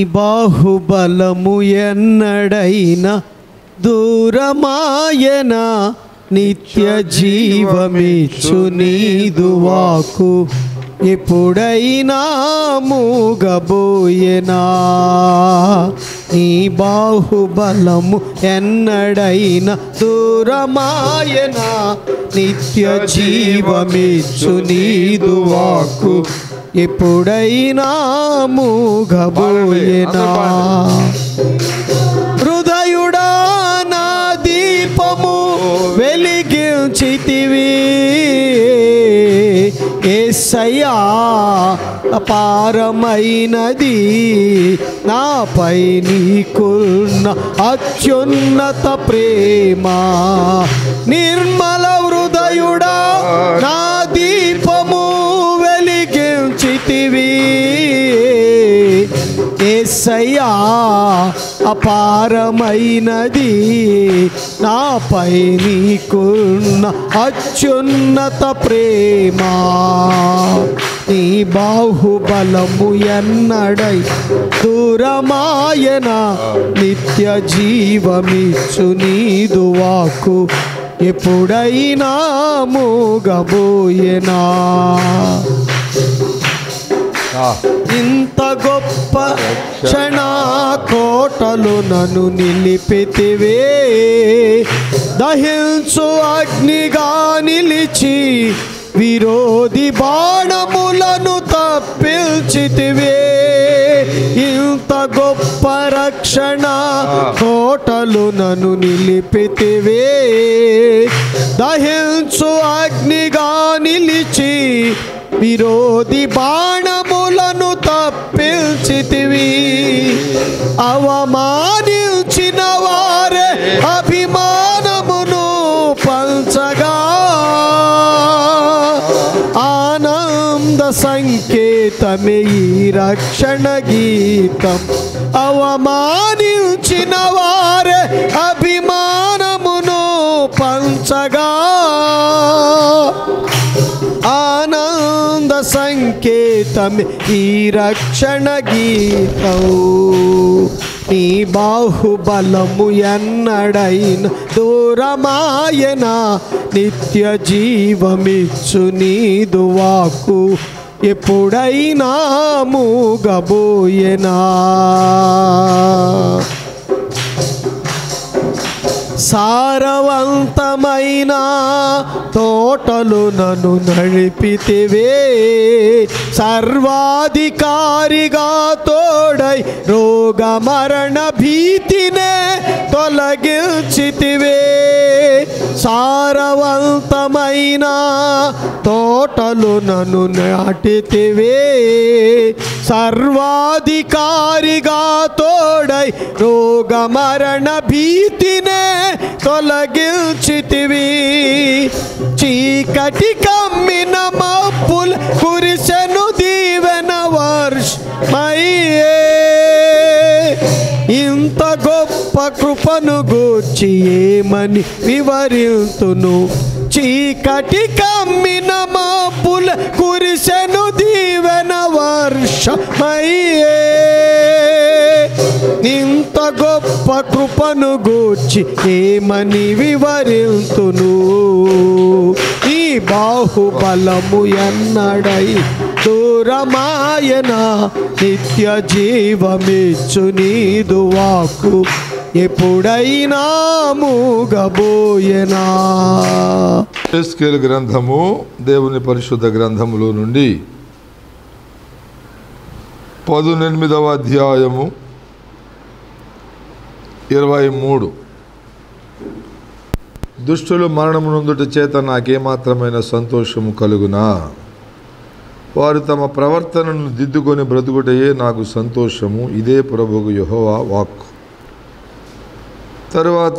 బాహుబలము ఎన్నడైనా దూరమాయన నిత్య జీవమిచ్చు నీదు వాకు ఎప్పుడైనా మూగబోయేనా నీ బాహుబలము ఎన్నడైనా దూరమాయన నిత్య జీవమిచ్చు నీదు వాకు ఎప్పుడైనా మూగబోయేనా హృదయుడా నా దీపము వెలిగించితివి ఏసయ్యా అపారమైనది నాపై నీకున్న అత్యున్నత ప్రేమ నిర్మల హృదయుడా నా దీపము వెలిగించితివి ఏసయ్యా అపారమైనది నాపై నీకున్న అత్యున్నత ప్రేమ నీ బాహుబలము ఎన్నడై దూరమాయన నిత్య జీవమిచ్చు నీదు వాకు ఎప్పుడైనా మూగబోయేనా ఆ, ఇంత గొప్ప క్షణ కోటలు నన్ను నిలిపితివే దహించు అగ్నిగా నిలిచి విరోధి బాణములను తప్పిల్చితివే ఇంత గొప్ప రక్షణ కోటలు నన్ను నిలిపితివే దహించు అగ్నిగా నిలిచి విరోధి బాణములను తప్పించితివి అవమానించిన వారే అభిమానమును పంచగా ఆనంద సంకేతమే ఈ రక్షణ గీతం అవమానించిన వారే అభిమానమును పంచగా ఆనంద సంకేతమే ఈ రక్షణ గీతం నీ బాహుబలము ఎన్నడైన దూరమాయన నిత్య జీవమిచ్చు నీదు వాకు ఎప్పుడైనా మూగబోయేనా సారవంతమైన తోటలు నన్ను నడిపితివే సర్వాధికారిగా తోడై రోగ మరణ భీతినే తొలగించితివే సారవంతమైన తోటలు నన్ను నాటితివే సర్వాధికారిగా తోడై రోగ మరణ భీతినే తొలగించితివి చీకటి కమ్మిన మప్పులు కురిసెను దీవెన వర్షమయ్యే ఇంత గొప్ప కృపను గూర్చి ఏమని వివరితును చీకటి కమ్మిన మాపుల కురిసెను దీవెన వర్షమయ్యే ఇంత గొప్ప కృపను గూర్చి ఏమని వివరితును ఈ బాహుబలము ఎన్నడై దూరమాయన నిత్య జీవమిచ్చు నీదు వాకు ఎప్పుడైనా మూగబోయేనా ఎస్కేల్ గ్రంథము దేవుని పరిశుద్ధ గ్రంథములో నుండి పదునెనిమిదవ అధ్యాయము ఇరవై మూడు దుష్టులు మరణము నొందుట చేత నాకేమాత్రమైన సంతోషము కలుగునా వారు తమ ప్రవర్తనను దిద్దుకొని బ్రతుకుటయే నాకు సంతోషము ఇదే ప్రభువు యెహోవా వాక్కు తరువాత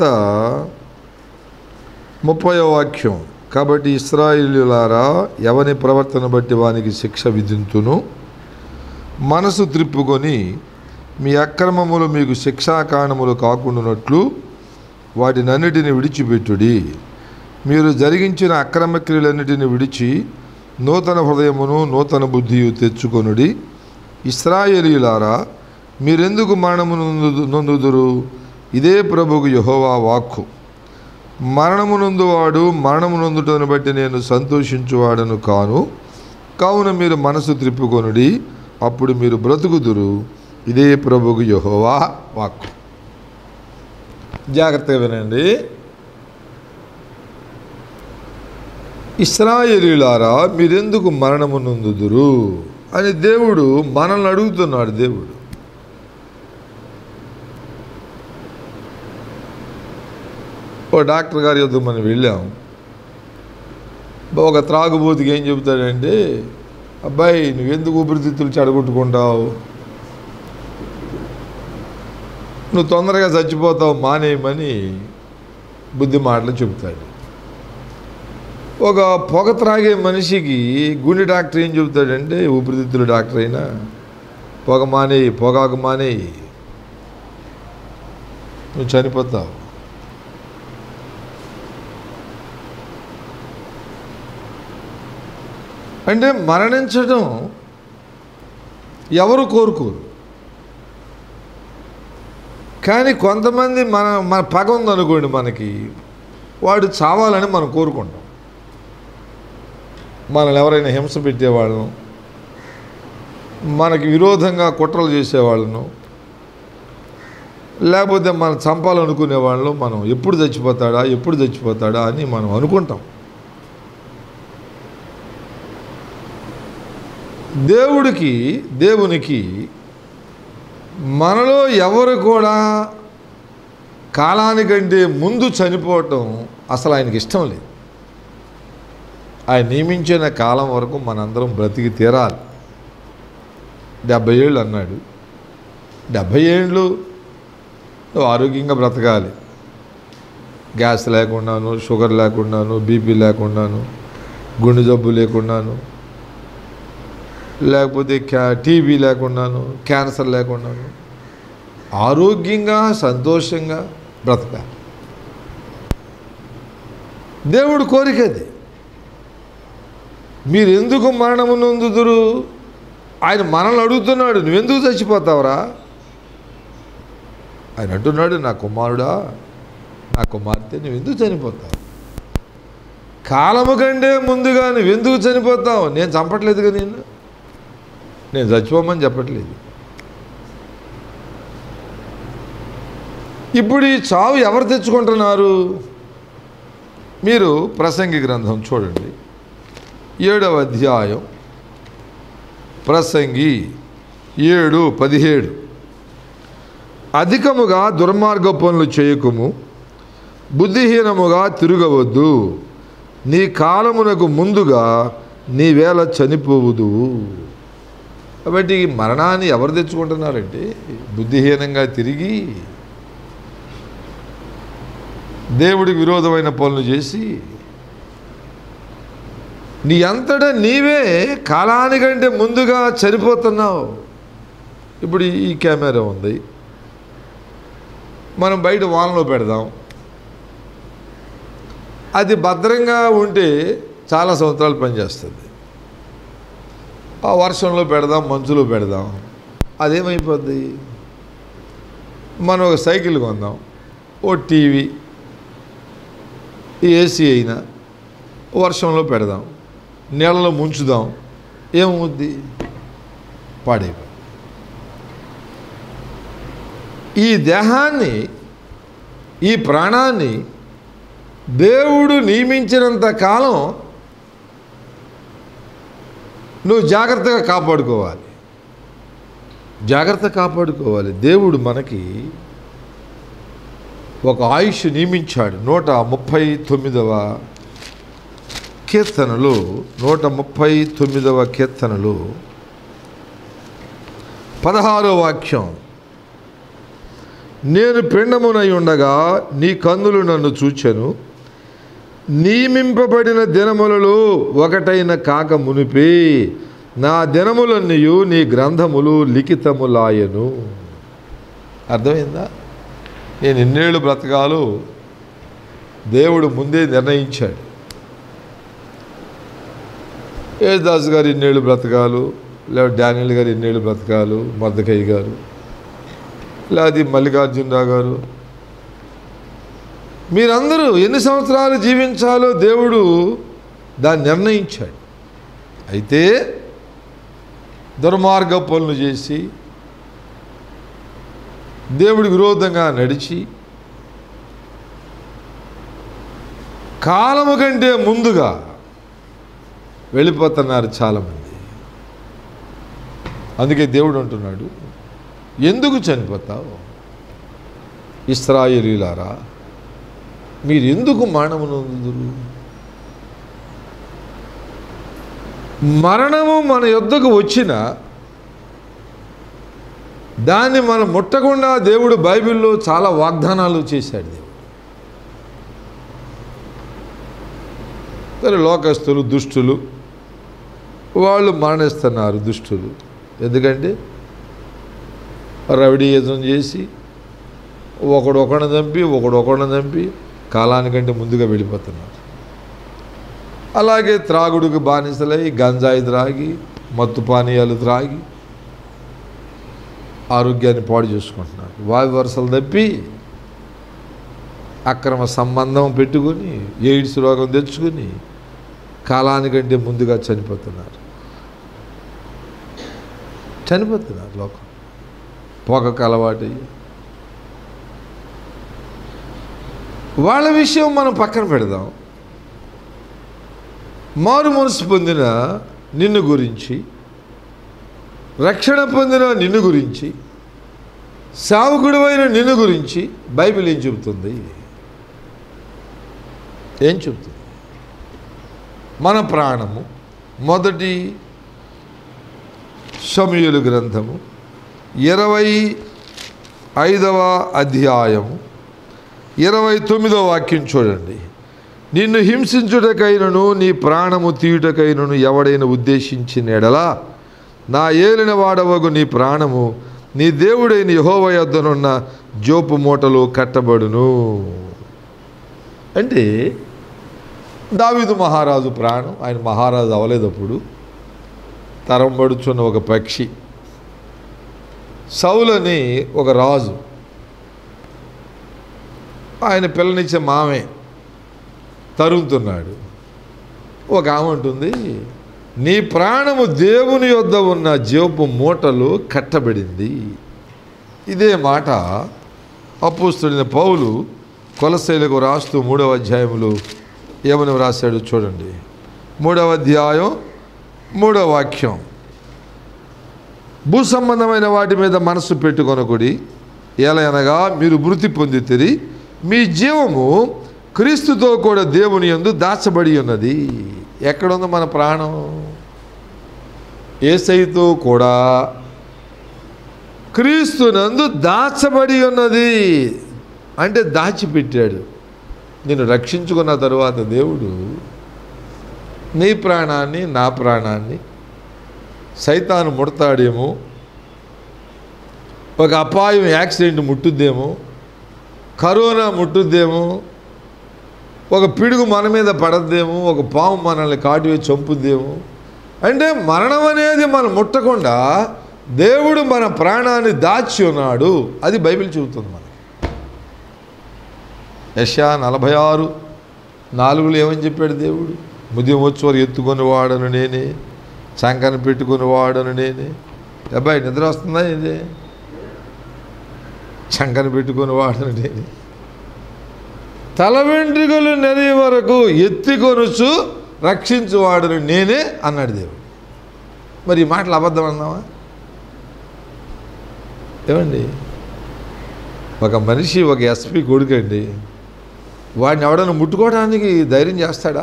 ముప్పై వాక్యం కాబట్టి ఇస్రాయిలులారా ఎవని ప్రవర్తన బట్టి వానికి శిక్ష విధింతును మనసు త్రిప్పుకొని మీ అక్రమములు మీకు శిక్షాకారణములు కాకుండానట్లు వాటినన్నిటిని విడిచిపెట్టుడి మీరు జరిగించిన అక్రమ క్రియలన్నిటిని విడిచి నూతన హృదయమును నూతన బుద్ధియు తెచ్చుకొనుడి ఇస్రాయేలీలారా మీరెందుకు మరణము నొందు నొందుదురు ఇదే ప్రభుకు యహోవా వాక్కు మరణము నొందువాడు మరణము నొందుటను బట్టి నేను సంతోషించువాడను కాను కావున మీరు మనసు త్రిప్పుకొనుడి అప్పుడు మీరు బ్రతుకుదురు ఇదే ప్రభుకు యహోవా వాక్కు జాగ్రత్తగా వినండి ఇస్రాయేలీలారా మీరెందుకు మరణము నొందుదురు అని దేవుడు మనల్ని అడుగుతున్నాడు దేవుడు ఓ డాక్టర్ గారి యొద్ద మనం వెళ్ళాం ఒక త్రాగుబోతుకి ఏం చెబుతాడంటే అబ్బాయి నువ్వెందుకు ఊపిరితిత్తులు చెడగొట్టుకుంటావు నువ్వు తొందరగా చచ్చిపోతావు మానేయమని బుద్ధి మాటలు చెబుతాడు ఒక పొగ త్రాగే మనిషికి గుండె డాక్టర్ ఏం చెబుతాడంటే ఊపిరితిత్తుల డాక్టర్ అయినా పొగ మానేయి పొగాకు మానేయి నువ్వు చనిపోతావు అంటే మరణించడం ఎవరు కోరుకోరు కానీ కొంతమంది మన మన పగ ఉందనుకోండి మనకి వాడు చావాలని మనం కోరుకుంటాం మనల్ని ఎవరైనా హింస పెట్టేవాళ్ళను మనకి విరోధంగా కుట్రలు చేసేవాళ్ళను లేకపోతే మనం చంపాలనుకునే వాళ్ళు మనం ఎప్పుడు చచ్చిపోతాడా ఎప్పుడు చచ్చిపోతాడా అని మనం అనుకుంటాం దేవుడికి దేవునికి మనలో ఎవరు కూడా కాలానికంటే ముందు చనిపోవటం అసలు ఆయనకి ఇష్టం లేదు ఆయన నియమించిన కాలం వరకు మనందరం బ్రతికి తీరాలి డెబ్భై ఏళ్ళు అన్నాడు డెబ్భై ఏళ్ళు నువ్వు ఆరోగ్యంగా బ్రతకాలి గ్యాస్ లేకుండాను షుగర్ లేకుండాను బీపీ లేకుండాను గుండె జబ్బు లేకుండాను లేకపోతే క్యా టీబీ లేకుండాను క్యాన్సర్ లేకుండాను ఆరోగ్యంగా సంతోషంగా బ్రతకాలి దేవుడు కోరిక అది మీరు ఎందుకు మరణము నొందుదురు ఆయన మనల్ని అడుగుతున్నాడు నువ్వెందుకు చచ్చిపోతావురా ఆయన అంటున్నాడు నా కుమారుడా నా కుమార్తె నువ్వెందుకు చనిపోతావు కాలము కంటే ముందుగా నువ్వెందుకు చనిపోతావు నేను చంపట్లేదుగా నేను నేను చచ్చిపోమని చెప్పట్లేదు ఇప్పుడు ఈ చావు ఎవరు తెచ్చుకుంటున్నారు మీరు ప్రసంగి గ్రంథం చూడండి ఏడవ అధ్యాయం ప్రసంగి ఏడు పదిహేడు అధికముగా దుర్మార్గ పనులు చేయకుము బుద్ధిహీనముగా తిరగవద్దు నీ కాలమునకు ముందుగా నీ వేళ చనిపోవుదు కాబట్టి ఈ మరణాన్ని ఎవరు తెచ్చుకుంటున్నారంటే బుద్ధిహీనంగా తిరిగి దేవుడికి విరోధమైన పనులు చేసి నీ అంతటా నీవే కాలానికంటే ముందుగా చనిపోతున్నావు ఇప్పుడు ఈ కెమెరా ఉంది మనం బయట వానలో పెడదాం అది భద్రంగా ఉంటే చాలా సంవత్సరాలు పనిచేస్తుంది ఆ వర్షంలో పెడదాం మంచులో పెడదాం అదేమైపోద్ది మనం ఒక సైకిల్ కొందాం ఓ టీవీ ఏసీ అయినా వర్షంలో పెడదాం నీళ్ళలో ముంచుదాం ఏమవుద్ది పాడైపో ఈ దేహాన్ని ఈ ప్రాణాన్ని దేవుడు నియమించినంత కాలం నువ్వు జాగ్రత్తగా కాపాడుకోవాలి జాగ్రత్త కాపాడుకోవాలి దేవుడు మనకి ఒక ఆయుష్ నియమించాడు నూట ముప్పై తొమ్మిదవ కీర్తనలో నూట ముప్పై తొమ్మిదవ కీర్తనలో పదహారో వాక్యం నేను పిండమునై ఉండగా నీ కన్నులు నన్ను చూచెను నియమింపబడిన దినములలో ఒకటైన కాక మునిపే నా దినములన్నయు నీ గ్రంథములు లిఖితములాయను అర్థమైందా నేను ఎన్నేళ్ళు బ్రతకాలు దేవుడు ముందే నిర్ణయించాడు యేసుదాస్ గారు ఎన్నేళ్ళు బ్రతకాలు లేదా డానియల్ గారు ఎన్నేళ్ళు బ్రతకాలు మర్దకయ్య గారు లేదా మల్లికార్జునరావు గారు మీరందరూ ఎన్ని సంవత్సరాలు జీవించాలో దేవుడు దాన్ని నిర్ణయించాడు అయితే దుర్మార్గ పనులు చేసి దేవుడికి విరోధంగా నడిచి కాలము కంటే ముందుగా వెళ్ళిపోతున్నారు చాలామంది అందుకే దేవుడు అంటున్నాడు ఎందుకు చనిపోతావు ఇస్రాయేలీలారా మీరు ఎందుకు మరణమునందురు మరణము మన యొద్దకు వచ్చిన దాన్ని మనం ముట్టకుండా దేవుడు బైబిల్లో చాలా వాగ్దానాలు చేశాడు దేవుడు సరే లోకస్తులు దుష్టులు వాళ్ళు మరణిస్తున్నారు దుష్టులు ఎందుకంటే రవిడీయజం చేసి ఒకడు ఒకడిని చంపి ఒకడు ఒకడిని చంపి కాలానికంటే ముందుగా వెళ్ళిపోతున్నారు అలాగే త్రాగుడికి బానిసలై గంజాయి త్రాగి మత్తు పానీయాలు త్రాగి ఆరోగ్యాన్ని పాడు చేసుకుంటున్నారు వాయు వరుసలు తప్పి అక్రమ సంబంధం పెట్టుకొని ఎయిడ్స్ రోగం తెచ్చుకొని కాలానికంటే ముందుగా చనిపోతున్నారు చనిపోతున్నారు లోకం పొగకు అలవాటయ్యి వాళ్ళ విషయం మనం పక్కన పెడదాం మారు మనసు పొందిన నిన్ను గురించి రక్షణ పొందిన నిన్ను గురించి సావుకుడువైన నిన్ను గురించి బైబిల్ ఏం చెబుతుంది ఏం చెబుతుంది మన ప్రాణము మొదటి సమయులు గ్రంథము ఇరవై ఐదవ అధ్యాయము ఇరవై తొమ్మిదవ వాక్యం చూడండి నిన్ను హింసించుటకైనను నీ ప్రాణము తీయుటకైనను ఎవడైనా ఉద్దేశించిన ఎడలా నా ఏలిన వాడవగు నీ ప్రాణము నీ దేవుడైన యహోవ యొద్దనున్న జోపు మూటలు కట్టబడును అంటే దావీదు మహారాజు ప్రాణం ఆయన మహారాజు అవలేదప్పుడు తరంబడుచున్న ఒక పక్షి సౌలని ఒక రాజు ఆయన పిల్లనిచ్చే మామే తరుగుతున్నాడు ఒక ఆమె ఉంటుంది నీ ప్రాణము దేవుని యొద్ద ఉన్న జీవపు మూటలు కట్టబడింది ఇదే మాట అప్పుస్తుడిన పౌలు కొలశైలకు రాస్తూ మూడవ అధ్యాయములు ఏమని వ్రాశాడు చూడండి మూడవ అధ్యాయం మూడవ వాక్యం భూ సంబంధమైన వాటి మీద మనసు పెట్టుకొనకుడి ఎలయనగా మీరు మృతి పొందితిరి మీ జీవము క్రీస్తుతో కూడా దేవుని యందు దాచబడి ఉన్నది ఎక్కడుంది మన ప్రాణం ఏసైతో కూడా క్రీస్తునందు దాచబడి ఉన్నది అంటే దాచిపెట్టాడు నేను రక్షించుకున్న తరువాత దేవుడు నీ ప్రాణాన్ని నా ప్రాణాన్ని సైతాను ముడతాడేమో ఒక అపాయం యాక్సిడెంట్ ముట్టుద్దేమో కరోనా ముట్టుద్దేమో ఒక పిడుగు మన మీద పడద్దేమో ఒక పాము మనల్ని కాటివే చంపుద్దేమో అంటే మరణం అనేది మనం ముట్టకుండా దేవుడు మన ప్రాణాన్ని దాచి ఉన్నాడు అది బైబిల్ చెబుతుంది మనకి యశా నలభై ఆరు నాలుగులో ఏమని చెప్పాడు దేవుడు ముద్యం వచ్చి ఎత్తుకొని వాడను నేనే చంకన పెట్టుకొని వాడను నేనే అబ్బాయి నిద్ర వస్తుందా ఇది చంకన పెట్టుకొని వాడను నేనే తల వెంట్రుకలు నెరి వరకు ఎత్తికొనుచు రక్షించువాడను నేనే అన్నాడు దేవుడు మరి ఈ మాటలు అబద్ధం అన్నావా ఏమండి ఒక మనిషి ఒక ఎస్పీ కొడుకండి వాడిని ఎవడన్నా ముట్టుకోవడానికి ధైర్యం చేస్తాడా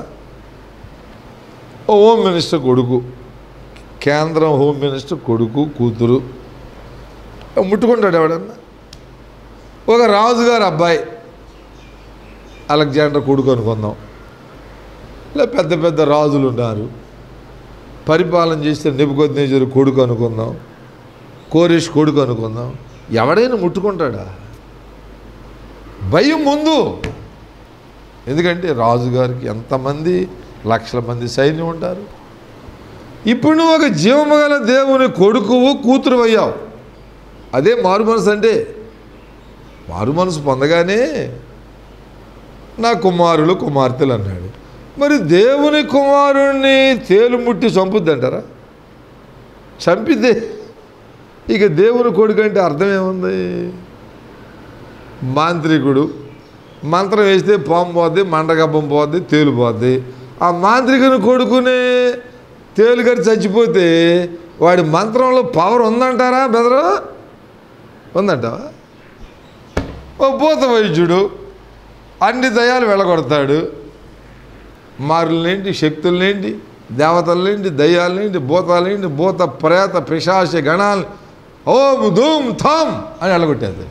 ఓ హోమ్ మినిస్టర్ కొడుకు కేంద్రం హోమ్ మినిస్టర్ కొడుకు కూతురు ముట్టుకుంటాడు ఎవడన్నా ఒక రాజుగారు అబ్బాయి అలెగ్జాండర్ కొడుకు అనుకుందాం ఇలా పెద్ద పెద్ద రాజులు ఉన్నారు పరిపాలన చేస్తే నిపుకొద్నేజరు కొడుకు అనుకుందాం కోరేష్ కొడుకు అనుకుందాం ఎవడైనా ముట్టుకుంటాడా భయం ముందు ఎందుకంటే రాజుగారికి ఎంతమంది లక్షల మంది సైన్యం ఉంటారు ఇప్పుడు నువ్వు ఒక జీవమగల దేవుని కొడుకువు కూతురు అయ్యావు అదే మారు మనసు అంటే మారు మనసు పొందగానే నా కుమారులు కుమార్తెలు అన్నాడు మరి దేవుని కుమారుణ్ణి తేలు ముట్టి చంపుద్దంటారా చంపితే ఇక దేవుని కొడుకు అంటే అర్థం ఏముంది మాంత్రికుడు మంత్రం వేస్తే పాము పోద్ది మండగబ్బం పోద్ది తేలు పోద్ది ఆ మాంత్రికుని కొడుకునే తేలుగడి చచ్చిపోతే వాడి మంత్రంలో పవర్ ఉందంటారా బెదరు ఉందంటావా ఓ భూత వైద్యుడు అన్ని దయాలు వెళ్ళగొడతాడు మారులనేంటి శక్తులనేంటి దేవతలనేంటి దయ్యాలనేంటి భూతాలనేంటి భూత ప్రేత పిశాచ గణాలు ఓం ధూమ్ థామ్ అని వెళ్ళగొట్టేది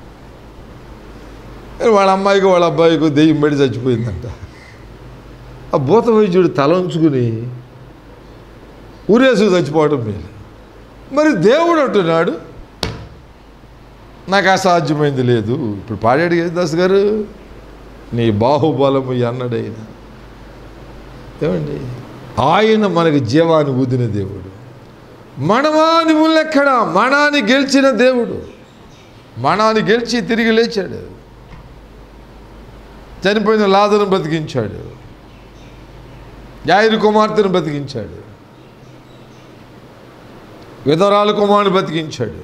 వాళ్ళ అమ్మాయికి వాళ్ళ అబ్బాయికి దెయ్యం పడి చచ్చిపోయిందంట ఆ భూత వైద్యుడు తల ఉంచుకుని ఊరేసు చచ్చిపోవడం మేలు మరి దేవుడు అంటున్నాడు నాకు అసాధ్యమైంది లేదు ఇప్పుడు పాడాడు దాస్ గారు నీ బాహుబలము అన్నడైన ఏమండి ఆయన మనకి జీవాన్ని ఊదిన దేవుడు మనమాని ముల్లెక్కడ మనాన్ని గెలిచిన దేవుడు మనాన్ని గెలిచి తిరిగి లేచాడు చనిపోయిన లాదను బతికించాడు యాయిరు కుమార్తెను బతికించాడు విధవరాలు కుమారుని బతికించాడు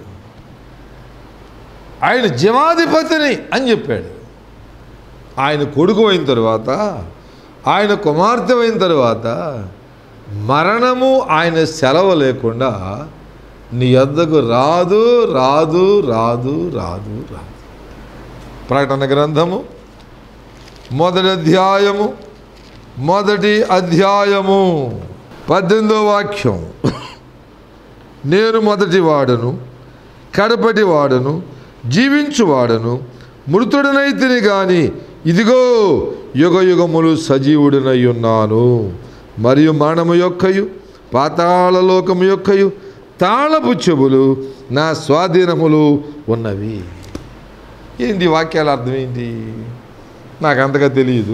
ఆయన జీవాధిపతిని అని చెప్పాడు ఆయన కొడుకు అయిన తర్వాత ఆయన కుమార్తె అయిన తర్వాత మరణము ఆయన సెలవు లేకుండా నీ వద్దకు రాదు రాదు రాదు రాదు రాదు ప్రకటన గ్రంథము మొదటి అధ్యాయము మొదటి అధ్యాయము పద్దెనిమిదో వాక్యం నేను మొదటి వాడను కడపటి వాడను జీవించువాడను మృతుడనైతిని గాని ఇదిగో యుగ యుగములు సజీవుడినై ఉన్నాను మరియు మరణము యొక్కయు పాతాళలోకము యొక్కయు తాళపు చెవులు నా స్వాధీనములు ఉన్నవి ఏంటి ఈ వాక్యాల అర్థం ఏంటి నాకు అంతగా తెలియదు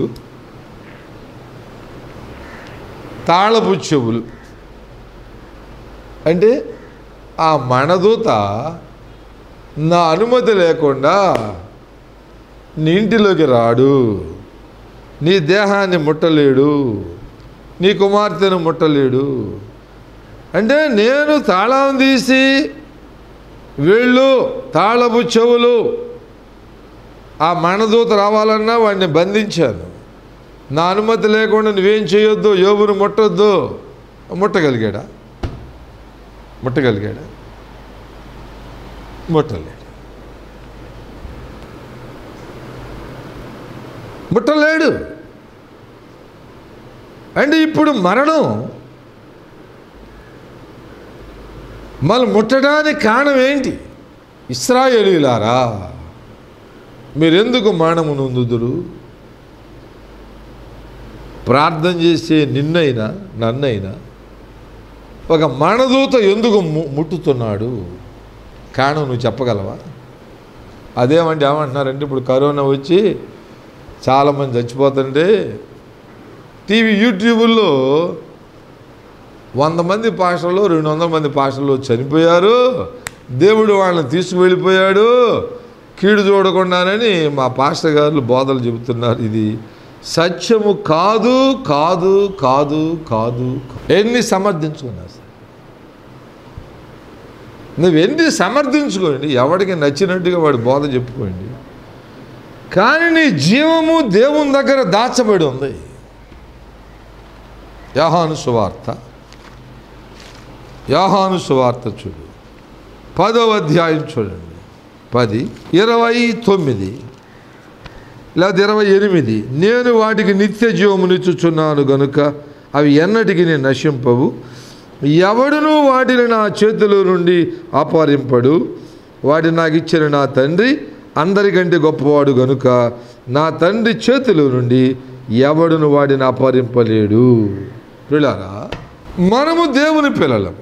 తాళపు చెవులు అంటే ఆ మణదూత నా అనుమతి లేకుండా నీ ఇంటిలోకి రాడు నీ దేహాన్ని ముట్టలేడు నీ కుమార్తెను ముట్టలేడు అంటే నేను తాళం తీసి వెళ్ళు తాళపు చెవులు ఆ మణదూత రావాలన్నా వాడిని బంధించాను నా అనుమతి లేకుండా నువ్వేం చేయొద్దు యోబును ముట్టొద్దు ముట్టగలిగాడా ముట్టగలిగాడా ముట్టలేడు ముట్టలేడు అంటే ఇప్పుడు మరణం మనం ముట్టడానికి కారణం ఏంటి ఇస్రాయేలీలారా మీరెందుకు మరణము నొందుదురు ప్రార్థన చేసే నిన్నైనా నన్నైనా ఒక మరణదూత ఎందుకు ము- ముట్టుతున్నాడు కారణం నువ్వు చెప్పగలవా అదేమంటే ఏమంటున్నారంటే ఇప్పుడు కరోనా వచ్చి చాలామంది చచ్చిపోతుంటే టీవీ యూట్యూబుల్లో వంద మంది పాషల్లో రెండు వందల మంది పాషల్లో చనిపోయారు దేవుడు వాళ్ళని తీసుకువెళ్ళిపోయాడు కీడు చూడకుండానని మా పాస్టర్ గారు బోధలు చెబుతున్నారు ఇది సత్యము కాదు కాదు కాదు కాదు ఎన్ని సమర్థించుకున్నా సార్ నువ్వు ఎన్ని సమర్థించుకోండి ఎవడికి నచ్చినట్టుగా వాడి బోధ చెప్పుకోండి కానీ నీ జీవము దేవుని దగ్గర దాచబడి ఉంది యాహాను సువార్త యాహాను సువార్త చూడు పదవ అధ్యాయం చూడండి పది ఇరవై తొమ్మిది లేదా ఇరవై ఎనిమిది నేను వాటికి నిత్య జీవమునిచ్చుచున్నాను గనుక అవి ఎన్నటికి నేను నశింపవు ఎవడును వాటిని నా చేతిలో నుండి అపహరింపడు వాటిని నాకు ఇచ్చిన నా తండ్రి అందరికంటే గొప్పవాడు గనుక నా తండ్రి చేతిలో నుండి ఎవడును వాడిని అపహరింపలేడు పిల్లరా మనము దేవుని పిల్లలం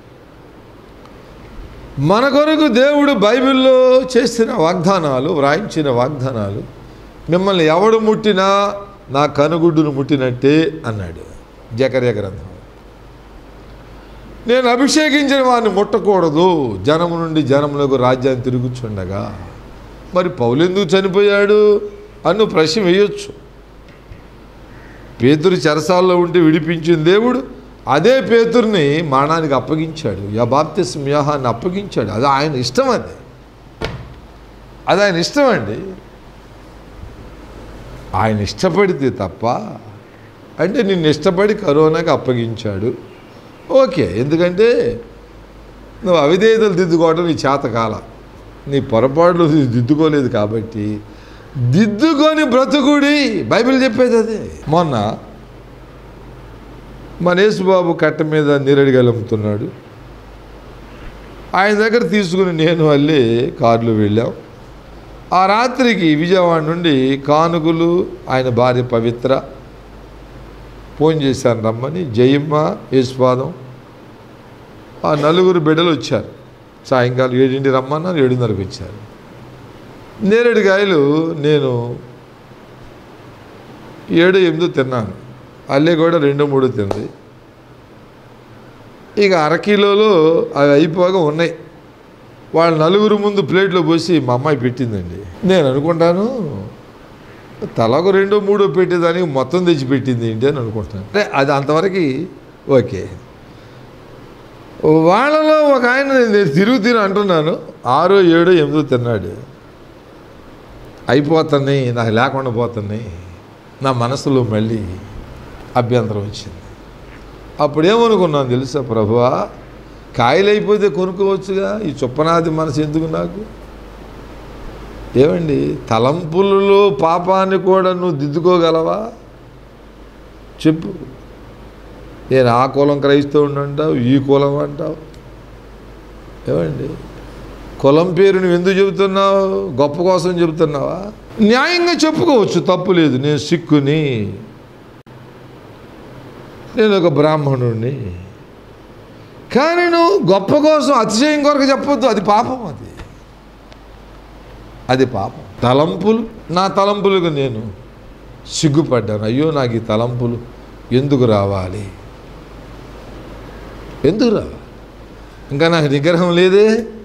మన కొరకు దేవుడు బైబిల్లో చేసిన వాగ్దానాలు వ్రాయించిన వాగ్దానాలు మిమ్మల్ని ఎవడు ముట్టినా నా కనుగుడ్డును ముట్టినట్టే అన్నాడు జకర్య గ్రంథం నేను అభిషేకించిన వారిని ముట్టకూడదు జనము నుండి జనములకు రాజ్యాన్ని తిరుగుచుండగా మరి పౌలు ఎందుకు చనిపోయాడు అని నువ్వు ప్రశ్న వేయొచ్చు పేతురు చెరసాల్లో ఉంటే విడిపించిన దేవుడు అదే పేతుర్ని మరణానికి అప్పగించాడు యబాప్తిస్ మ్యాహాన్ని అప్పగించాడు అది ఆయన ఇష్టం అది అది ఆయన ఇష్టం అండి ఆయన ఇష్టపడితే తప్ప అంటే నిన్ను ఇష్టపడి కరోనాకి అప్పగించాడు ఓకే ఎందుకంటే నువ్వు అవిధేయతలు దిద్దుకోవడం నీ చేత కాల నీ పొరపాట్లు నువ్వు దిద్దుకోలేదు కాబట్టి దిద్దుకొని బ్రతుకుడి బైబిల్ చెప్పేది అదే మొన్న మన యేసుబాబు కట్ట మీద నీరడిగలు అమ్ముతున్నాడు ఆయన దగ్గర తీసుకుని నేను వెళ్ళి కారులో వెళ్ళాం ఆ రాత్రికి విజయవాడ నుండి కానుకలు ఆయన భార్య పవిత్ర ఫోన్ చేశాను రమ్మని జయమ్మ యేసుపాదం ఆ నలుగురు బిడ్డలు వచ్చారు సాయంకాలం ఏడింటి రమ్మన్నారు ఏడున్నరకు వచ్చారు నేరేడుకాయలు నేను ఏడు ఎనిమిదో తిన్నాను అల్లే కూడా రెండు మూడు తింది ఇక అరకిలోలో అవి అయిపోగా ఉన్నాయి వాళ్ళ నలుగురు ముందు ప్లేట్లో పోసి మా అమ్మాయి పెట్టిందండి నేను అనుకుంటాను తలకు రెండో మూడో పెట్టేదానికి మొత్తం తెచ్చి పెట్టింది ఏంటి అని అనుకుంటాను అంటే అది అంతవరకు ఓకే వాళ్ళలో ఒక ఆయన నేను తిరుగు తిరు అంటున్నాను ఆరో ఏడో ఎనిమిదో తిన్నాడు అయిపోతున్నాయి నాకు లేకుండా పోతున్నాయి నా మనసులో మళ్ళీ అభ్యంతరం వచ్చింది అప్పుడేమనుకున్నాను తెలుసా ప్రభువా కాయలు అయిపోతే కొనుక్కోవచ్చుగా ఈ చొప్పనాది మనసు ఎందుకు నాకు ఏమండి తలంపులలో పాపాన్ని కూడా నువ్వు దిద్దుకోగలవా చెప్పు నేను ఆ కులం క్రైస్తవుని అంటావు ఈ కులం అంటావు ఏమండి కులం పేరు నువ్వు ఎందుకు చెబుతున్నావు గొప్ప కోసం చెబుతున్నావా న్యాయంగా చెప్పుకోవచ్చు తప్పు లేదు నేను సిక్కుని నేను ఒక బ్రాహ్మణుడిని కానీ నువ్వు గొప్ప కోసం అతిశయం కొరకు చెప్పొద్దు అది పాపం అది అది పాపం తలంపులు నా తలంపులకు నేను సిగ్గుపడ్డాను అయ్యో నాకు ఈ తలంపులు ఎందుకు రావాలి ఎందుకు రావాలి ఇంకా నాకు నిగ్రహం లేదే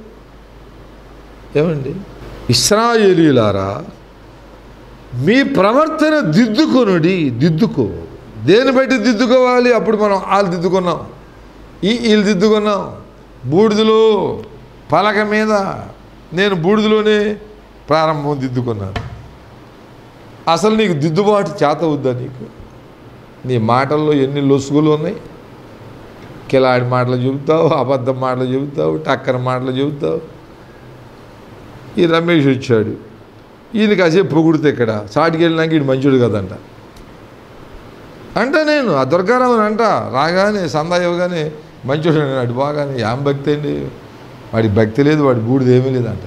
ఏమండి ఇస్రాయేలీలారా మీ ప్రవర్తన దిద్దుకొనుడి దిద్దుకో దేని బట్టి దిద్దుకోవాలి అప్పుడు మనం వాళ్ళు దిద్దుకున్నాం ఈ వీళ్ళు దిద్దుకున్నాం బూడిదలో పలక మీద నేను బూడిదలోనే ప్రారంభం దిద్దుకున్నాను అసలు నీకు దిద్దుబాటు చేత అవుద్దా నీకు నీ మాటల్లో ఎన్ని లొసుగులు ఉన్నాయి కిలాడి మాటలు చెబుతావు అబద్ధం మాటలు చెబుతావు టక్కన మాటలు చెబుతావు ఈ రమేష్ వచ్చాడు ఈయన కాసేపు పొగుడితే ఇక్కడ సాటికి వెళ్ళినాక ఈడు మంచోడు కదంట అంటే నేను ఆ దుర్గారావు అంట రాగానే సందా ఇవ్వగానే మంచోడు అన్నాడు బాగానే ఏం భక్తి అండి వాడి భక్తి లేదు వాడి బూడిద ఏమీ లేదంట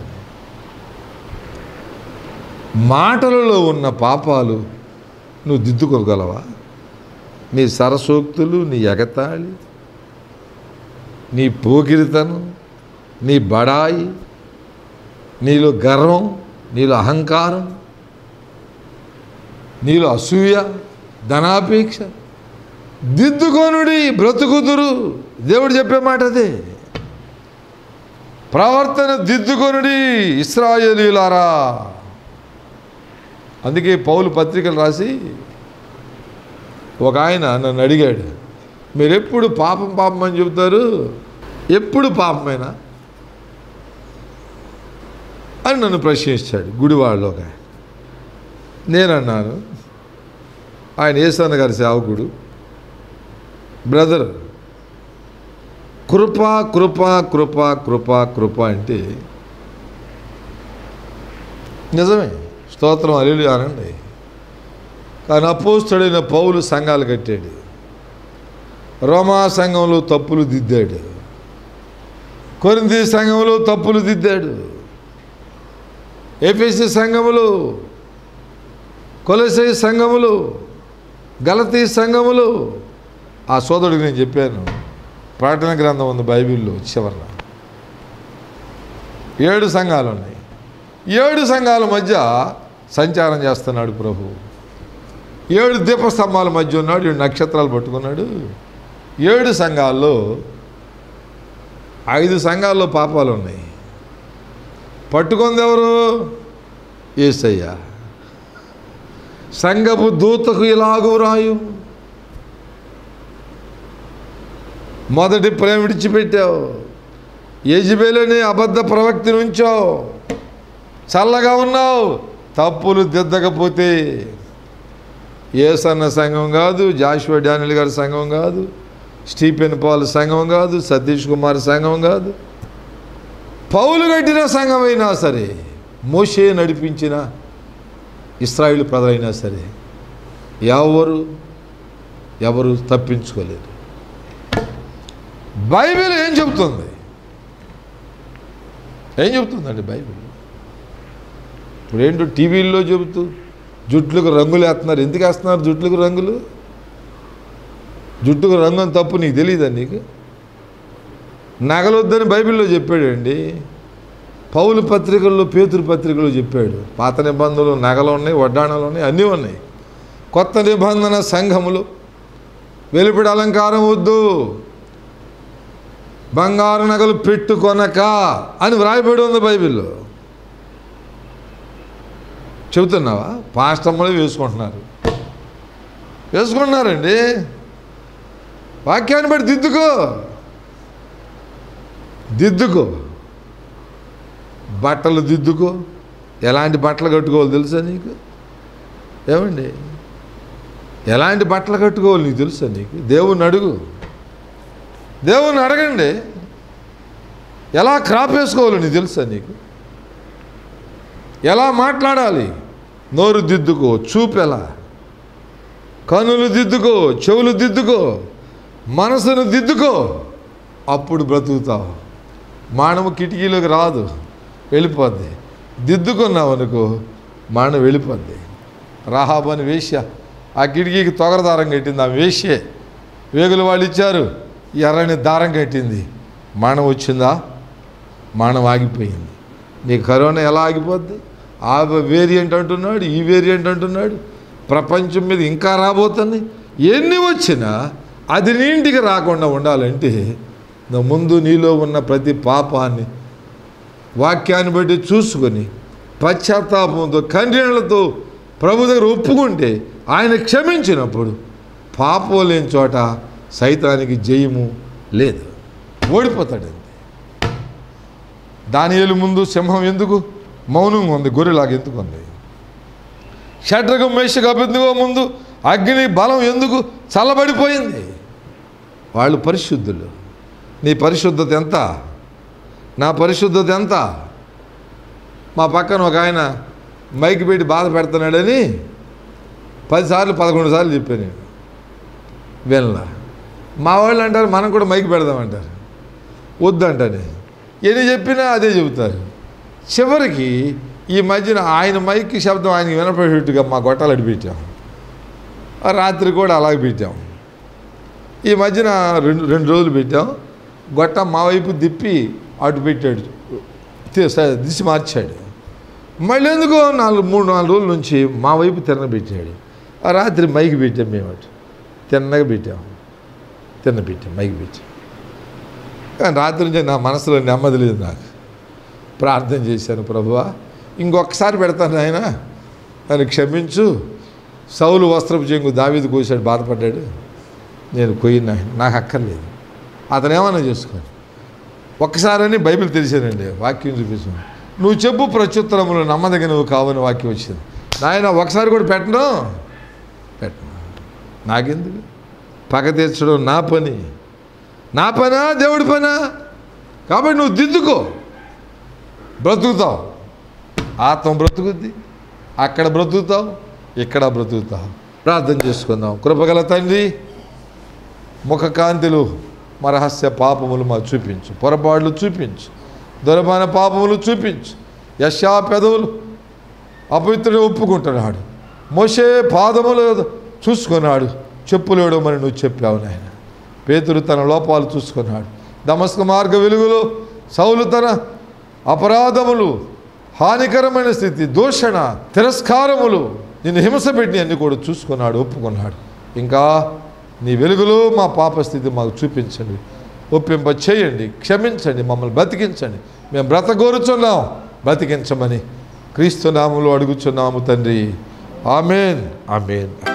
మాటలలో ఉన్న పాపాలు నువ్వు దిద్దుకోగలవా నీ సరసోక్తులు నీ ఎగతాళి నీ పోకిరితనం నీ బడాయి నీలో గర్వం నీలో అహంకారం నీలో అసూయ ధనాపేక్ష దిద్దుకొనుడి బ్రతుకుదురు దేవుడు చెప్పే మాట అదే ప్రవర్తన దిద్దుకొనుడి ఇస్రాయేలీలారా అందుకే పౌలు పత్రికలు రాసి ఒక ఆయన నన్ను అడిగాడు మీరు ఎప్పుడు పాపం పాపం అని చెబుతారు ఎప్పుడు పాపమేనా అని నన్ను ప్రశ్నించాడు గుడివాడలో ఒక ఆయన నేనన్నాను ఆయన ఏసన్న గారి సేవకుడు బ్రదర్ కృప కృప కృప కృప కృప అంటే నిజమే స్తోత్రం అల్లు అనండి కానీ అపోస్తుడైన పౌలు సంఘాలు కట్టాడు రోమా సంఘంలో తప్పులు దిద్దాడు కొరింది సంఘంలో తప్పులు దిద్దాడు ఏపీసీ సంఘములు కొలసై సంఘములు గలతీ సంఘములు ఆ సోదరుడికి నేను చెప్పాను ప్రార్థన గ్రంథం ఉంది బైబిల్లో చివరన ఏడు సంఘాలు ఉన్నాయి ఏడు సంఘాల మధ్య సంచారం చేస్తున్నాడు ప్రభు ఏడు దీపస్తంభాల మధ్య ఉన్నాడు ఏడు నక్షత్రాలు పట్టుకున్నాడు ఏడు సంఘాల్లో ఐదు సంఘాల్లో పాపాలు ఉన్నాయి పట్టుకుంది ఎవరు ఏసయ్యా సంగపు దూతకు ఇలాగూ రాయు మొదటి ప్రేమ విడిచిపెట్టావు యజబేలుని అబద్ధ ప్రవక్తిని ఉంచావు చల్లగా ఉన్నావు తప్పులు దిద్దకపోతే ఏసన్న సంఘం కాదు జాషువా డానియల్ గారి సంఘం కాదు స్టీఫెన్ పాల్ సంఘం కాదు సతీష్ కుమార్ సంఘం కాదు పౌలు కట్టిన సంఘం అయినా సరే మోషే నడిపించిన ఇస్రాయిల్ ప్రజలైనా సరే ఎవరు ఎవరు తప్పించుకోలేరు బైబిల్ ఏం చెబుతుంది ఏం చెబుతుందండి బైబిల్ ఇప్పుడు ఏంటో టీవీల్లో చెబుతూ జుట్లకు రంగులు వేస్తున్నారు ఎందుకు వేస్తున్నారు జుట్లకు రంగులు జుట్టుకు రంగు అని తప్పు నీకు తెలియదా నీకు నగలొద్దని బైబిల్లో చెప్పాడండి పౌలు పత్రికల్లో పేతురు పత్రికలో చెప్పాడు పాత నిబంధనలు నగలు ఉన్నాయి వడ్డాణాలు ఉన్నాయి అన్నీ ఉన్నాయి కొత్త నిబంధన సంఘములు వెలుపడి అలంకారం వద్దు బంగారు నగలు పెట్టుకొనక అని వ్రాయబడి ఉంది బైబిల్లో చెబుతున్నావా పాస్టమ్మలు వేసుకుంటున్నారు వేసుకుంటున్నారండి వాక్యాన్ని బట్టి దిద్దుకో దిద్దుకో బట్టలు దిద్దుకో ఎలాంటి బట్టలు కట్టుకోవాలి తెలుసా నీకు ఏమండి ఎలాంటి బట్టలు కట్టుకోవాలి నీకు తెలుసా నీకు దేవుణ్ణి అడుగు దేవుణ్ణి అడగండి ఎలా క్రాప్ వేసుకోవాలి నీకు తెలుసా నీకు ఎలా మాట్లాడాలి నోరు దిద్దుకో చూపు ఎలా కనులు దిద్దుకో చెవులు దిద్దుకో మనసును దిద్దుకో అప్పుడు బ్రతుకుతావు మానవ కిటికీలోకి రాదు వెళ్ళిపోద్ది దిద్దుకున్నావు అనుకో మానవ వెళ్ళిపోద్ది రాహాబు అని వేశ్య ఆ కిటికీకి తొగర దారం కట్టింది ఆ వేశ్యే వేగులు వాళ్ళు ఇచ్చారు ఎర్రని దారం కట్టింది మానవ వచ్చిందా మానవ ఆగిపోయింది నీ కరోనా ఎలా ఆగిపోద్ది ఆ వేరియంట్ అంటున్నాడు ఈ వేరియంట్ అంటున్నాడు ప్రపంచం మీద ఇంకా రాబోతుంది ఎన్ని వచ్చినా అది నీ ఇంటికి రాకుండా ఉండాలంటే నువ్వు ముందు నీలో ఉన్న ప్రతి పాపాన్ని వాక్యాన్ని బట్టి చూసుకొని పశ్చాత్తాపంతో కన్నీళ్లతో ప్రభు దగ్గర ఒప్పుకుంటే ఆయన క్షమించినప్పుడు పాపం లేని చోట సైతానికి జయము లేదు ఓడిపోతాడంతే దానియేలు ముందు సింహం ఎందుకు మౌనంగా ఉంది గొర్రెలాగా ఎందుకు ఉంది షడ్రకం మేషకు అభ్యర్థిగా ముందు అగ్ని బలం ఎందుకు చల్లబడిపోయింది వాళ్ళు పరిశుద్ధులు నీ పరిశుద్ధత ఎంత నా పరిశుద్ధత ఎంత మా పక్కన ఒక ఆయన మైక్ పెట్టి బాధ పెడుతున్నాడని పదిసార్లు పదకొండు సార్లు చెప్పాను నేను వినలా మా వాళ్ళు అంటారు మనం కూడా మైక్ పెడదామంటారు వద్దంటని ఎన్ని చెప్పినా అదే చెబుతారు చివరికి ఈ మధ్యన ఆయన మైక్ శబ్దం ఆయనకి వినపడేట్టుగా మా గొట్టాలు అడిపెట్టాం ఆ రాత్రి కూడా అలాగే పెట్టాం ఈ మధ్యన రెండు రెండు రోజులు పెట్టాం గొట్ట మా వైపు తిప్పి అటు పెట్టాడు తి- స- దిశ మార్చాడు మళ్ళీ ఎందుకో నాలుగు మూడు నాలుగు రోజుల నుంచి మా వైపు తిరగబెట్టాడు ఆ రాత్రి మైకి పెట్టాం మేము అటు తిన్నగా పెట్టాం తిన్న పెట్టాం మైకి పెట్టాం కానీ రాత్రి నుంచి నా మనసులో నెమ్మది లేదు నాకు ప్రార్థన చేశాను ప్రభువా ఇంకొకసారి పెడతాను ఆయన నన్ను క్షమించు సౌలు వస్త్రపు చెంగు దావీదు కోసాడు బాధపడ్డాడు నేను కొయ్యిన నాకు అక్కర్లేదు అతను ఏమన్నా చేసుకోండి ఒక్కసారని బైబిల్ తెలిసానండి వాక్యం చూపిస్తాను నువ్వు చెప్పు ప్రత్యుత్తరములు నమ్మదగిన నువ్వు కావని వాక్యం వచ్చింది నాయన ఒకసారి కూడా పెట్టను పెట్టను నాకెందుకు పగ తీర్చడం నా పని నా పనా దేవుడి పనా కాబట్టి నువ్వు దిద్దుకో బ్రతుకుతావు ఆత్మ బ్రతుకుద్ది అక్కడ బ్రతుకుతావు ఇక్కడ బ్రతుకుతావు ప్రార్థన చేసుకుందాం కృపగల తండ్రి ముఖ కాంతిలు మా రహస్య పాపములు మా చూపించు పొరపాట్లు చూపించు దురమైన పాపములు చూపించు యశా పెదవులు అపవిత్రుడు ఒప్పుకుంటున్నాడు మోసే పాదములు చూసుకున్నాడు చెప్పులు ఇవ్వడమని నువ్వు చెప్పావు నాయన పేతురు తన లోపాలు చూసుకున్నాడు దమస్క మార్గ వెలుగులో సౌలు తన అపరాధములు హానికరమైన స్థితి దూషణ తిరస్కారములు నిన్ను హింస పెట్టి అన్ని కూడా చూసుకున్నాడు ఒప్పుకున్నాడు ఇంకా నీ వెలుగులో మా పాప స్థితి మాకు చూపించండి ఒప్పింప చేయండి క్షమించండి మమ్మల్ని బ్రతికించండి మేము బ్రతగోరుచున్నాం బ్రతికించమని క్రీస్తు నామములో అడుగుచున్నాము తండ్రి ఆమెన్ ఆమెన్